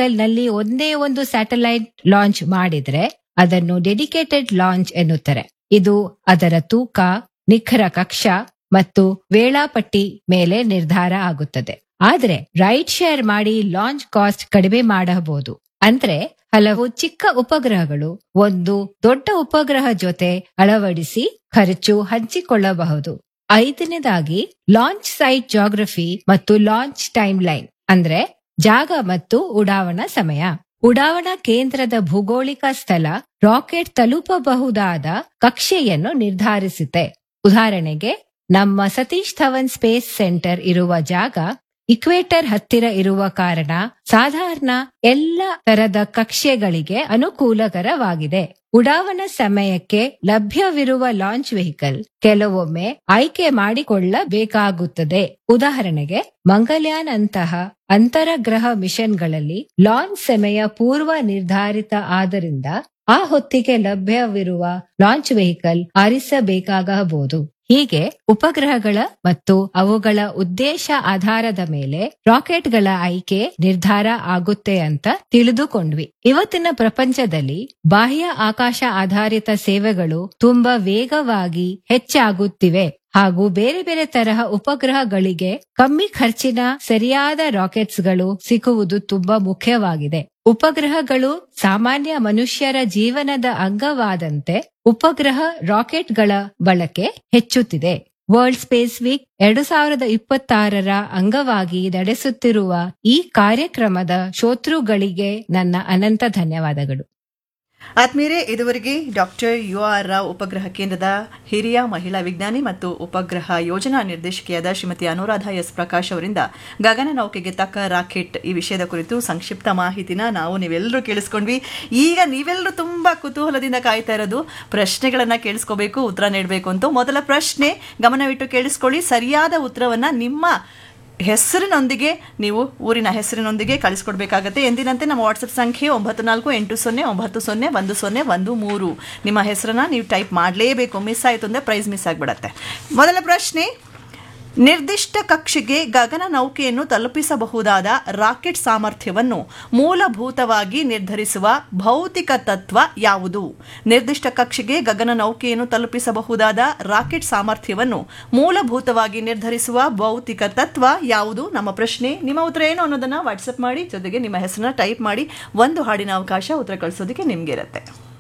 vehicle ನಲ್ಲಿ ಒಂದೇ ಒಂದು ಸ್ಯಾಟಲೈಟ್ ಲಾಂಚ್ ಮಾಡಿದ್ರೆ ಅದನ್ನು ಡೆಡಿಕೇಟೆಡ್ ಲಾಂಚ್ ಎನ್ನುತ್ತಾರೆ ಇದು ಅದರ ತೂಕ ನಿಖರ ಕಕ್ಷ ಮತ್ತು ವೇಳಾಪಟ್ಟಿ ಮೇಲೆ ನಿರ್ಧಾರ ಆಗುತ್ತದೆ ಆದ್ರೆ ರೈಡ್ ಶೇರ್ ಮಾಡಿ ಲಾಂಚ್ ಕಾಸ್ಟ್ ಕಡಿಮೆ ಮಾಡಬಹುದು ಅಂದ್ರೆ ಹಲವು ಚಿಕ್ಕ ಉಪಗ್ರಹಗಳು ಒಂದು ದೊಡ್ಡ ಉಪಗ್ರಹ ಜೊತೆ ಅಳವಡಿಸಿ ಖರ್ಚು ಹಂಚಿಕೊಳ್ಳಬಹುದು ಐದನೇದಾಗಿ ಲಾಂಚ್ ಸೈಟ್ ಜಾಗ್ರಫಿ ಮತ್ತು ಲಾಂಚ್ ಟೈಮ್ ಲೈನ್ ಅಂದ್ರೆ ಜಾಗ ಮತ್ತು ಉಡಾವಣಾ ಸಮಯ ಉಡಾವಣಾ ಕೇಂದ್ರದ ಭೌಗೋಳಿಕ ಸ್ಥಳ ರಾಕೆಟ್ ತಲುಪಬಹುದಾದ ಕಕ್ಷೆಯನ್ನು ನಿರ್ಧರಿಸುತ್ತೆ ಉದಾಹರಣೆಗೆ ನಮ್ಮ ಸತೀಶ್ ಧವನ್ ಸ್ಪೇಸ್ ಸೆಂಟರ್ ಇರುವ ಜಾಗ ಇಕ್ವೇಟರ್ ಹತ್ತಿರ ಇರುವ ಕಾರಣ ಸಾಧಾರಣ ಎಲ್ಲ ತರದ ಕಕ್ಷೆಗಳಿಗೆ ಅನುಕೂಲಕರವಾಗಿದೆ ಉಡಾವಣಾ ಸಮಯಕ್ಕೆ ಲಭ್ಯವಿರುವ ಲಾಂಚ್ ವೆಹಿಕಲ್ ಕೆಲವೊಮ್ಮೆ ಆಯ್ಕೆ ಮಾಡಿಕೊಳ್ಳಬೇಕಾಗುತ್ತದೆ ಉದಾಹರಣೆಗೆ ಮಂಗಲ್ಯಾನ್ ಅಂತಹ ಅಂತರಗ್ರಹ ಮಿಷನ್ಗಳಲ್ಲಿ ಲಾಂಚ್ ಸಮಯ ಪೂರ್ವ ನಿರ್ಧಾರಿತ ಆದ್ದರಿಂದ ಆ ಹೊತ್ತಿಗೆ ಲಭ್ಯವಿರುವ ಲಾಂಚ್ ವೆಹಿಕಲ್ ಆರಿಸಬೇಕಾಗಬಹುದು ಹೀಗೆ ಉಪಗ್ರಹಗಳ ಮತ್ತು ಅವುಗಳ ಉದ್ದೇಶ ಆಧಾರದ ಮೇಲೆ ರಾಕೆಟ್ಗಳ ಆಯ್ಕೆ ನಿರ್ಧಾರ ಆಗುತ್ತೆ ಅಂತ ತಿಳಿದುಕೊಂಡ್ವಿ ಇವತ್ತಿನ ಪ್ರಪಂಚದಲ್ಲಿ ಬಾಹ್ಯ ಆಕಾಶ ಆಧಾರಿತ ಸೇವೆಗಳು ತುಂಬಾ ವೇಗವಾಗಿ ಹೆಚ್ಚಾಗುತ್ತಿವೆ ಹಾಗೂ ಬೇರೆ ಬೇರೆ ತರಹ ಉಪಗ್ರಹಗಳಿಗೆ ಕಮ್ಮಿ ಖರ್ಚಿನ ಸರಿಯಾದ ರಾಕೆಟ್ಸ್ಗಳು ಸಿಕ್ಕುವುದು ತುಂಬಾ ಮುಖ್ಯವಾಗಿದೆ ಉಪಗ್ರಹಗಳು ಸಾಮಾನ್ಯ ಮನುಷ್ಯರ ಜೀವನದ ಅಂಗವಾದಂತೆ ಉಪಗ್ರಹ ರಾಕೆಟ್ಗಳ ಬಳಕೆ ಹೆಚ್ಚುತ್ತಿದೆ ವರ್ಲ್ಡ್ ಸ್ಪೇಸ್ ವೀಕ್ ಎರಡು ಸಾವಿರದ ಇಪ್ಪತ್ತಾರರ ಅಂಗವಾಗಿ ನಡೆಸುತ್ತಿರುವ ಈ ಕಾರ್ಯಕ್ರಮದ ಶೋತೃಗಳಿಗೆ ನನ್ನ ಅನಂತ ಧನ್ಯವಾದಗಳು ಆತ್ಮೀಯರೇ ಇದುವರೆಗೆ ಡಾಕ್ಟರ್ ಯು ಆರ್ ರಾವ್ ಉಪಗ್ರಹ ಕೇಂದ್ರದ ಹಿರಿಯ ಮಹಿಳಾ ವಿಜ್ಞಾನಿ ಮತ್ತು ಉಪಗ್ರಹ ಯೋಜನಾ ನಿರ್ದೇಶಕಿಯಾದ ಶ್ರೀಮತಿ ಅನುರಾಧ ಎಸ್ ಪ್ರಕಾಶ್ ಅವರಿಂದ ಗಗನನೌಕೆಗೆ ತಕ್ಕ ರಾಕೆಟ್ ಈ ವಿಷಯದ ಕುರಿತು ಸಂಕ್ಷಿಪ್ತ ಮಾಹಿತಿನ ನಾವು ನೀವೆಲ್ಲರೂ ಕೇಳಿಸ್ಕೊಂಡ್ವಿ ಈಗ ನೀವೆಲ್ಲರೂ ತುಂಬಾ ಕುತೂಹಲದಿಂದ ಕಾಯ್ತಾ ಇರೋದು ಪ್ರಶ್ನೆಗಳನ್ನ ಕೇಳಿಸ್ಕೋಬೇಕು ಉತ್ತರ ನೀಡಬೇಕು ಅಂತ ಮೊದಲ ಪ್ರಶ್ನೆ ಗಮನವಿಟ್ಟು ಕೇಳಿಸ್ಕೊಳ್ಳಿ ಸರಿಯಾದ ಉತ್ತರವನ್ನ ನಿಮ್ಮ ಹೆಸರಿನೊಂದಿಗೆ ನೀವು ಊರಿನ ಹೆಸರಿನೊಂದಿಗೆ ಕಳಿಸ್ಕೊಡ್ಬೇಕಾಗತ್ತೆ ಎಂದಿನಂತೆ ನಮ್ಮ ವಾಟ್ಸಪ್ ಸಂಖ್ಯೆ ಒಂಬತ್ತು ನಾಲ್ಕು ಎಂಟು ಸೊನ್ನೆ ಒಂಬತ್ತು ಸೊನ್ನೆ ಒಂದು ಸೊನ್ನೆ ಒಂದು ಮೂರು ನಿಮ್ಮ ಹೆಸರನ್ನ ನೀವು ಟೈಪ್ ಮಾಡಲೇಬೇಕು ಮಿಸ್ ಆಯಿತು ಅಂದರೆ ಪ್ರೈಸ್ ಮಿಸ್ ಆಗಿಬಿಡತ್ತೆ ಮೊದಲ ಪ್ರಶ್ನೆ ನಿರ್ದಿಷ್ಟ ಕಕ್ಷೆಗೆ ಗಗನ ನೌಕೆಯನ್ನು ತಲುಪಿಸಬಹುದಾದ ರಾಕೆಟ್ ಸಾಮರ್ಥ್ಯವನ್ನು ಮೂಲಭೂತವಾಗಿ ನಿರ್ಧರಿಸುವ ಭೌತಿಕ ತತ್ವ ಯಾವುದು ನಿರ್ದಿಷ್ಟ ಕಕ್ಷೆಗೆ ಗಗನ ನೌಕೆಯನ್ನು ತಲುಪಿಸಬಹುದಾದ ರಾಕೆಟ್ ಸಾಮರ್ಥ್ಯವನ್ನು ಮೂಲಭೂತವಾಗಿ ನಿರ್ಧರಿಸುವ ಭೌತಿಕ ತತ್ವ ಯಾವುದು ನಮ್ಮ ಪ್ರಶ್ನೆ ನಿಮ್ಮ ಉತ್ತರ ಏನು ಅನ್ನೋದನ್ನ ವಾಟ್ಸಪ್ ಮಾಡಿ ಜೊತೆಗೆ ನಿಮ್ಮ ಹೆಸರನ್ನ ಟೈಪ್ ಮಾಡಿ ಒಂದು ಹಾಡಿನ ಅವಕಾಶ ಉತ್ತರ ಕಳಿಸೋದಕ್ಕೆ ನಿಮ್ಗೆ ಇರುತ್ತೆ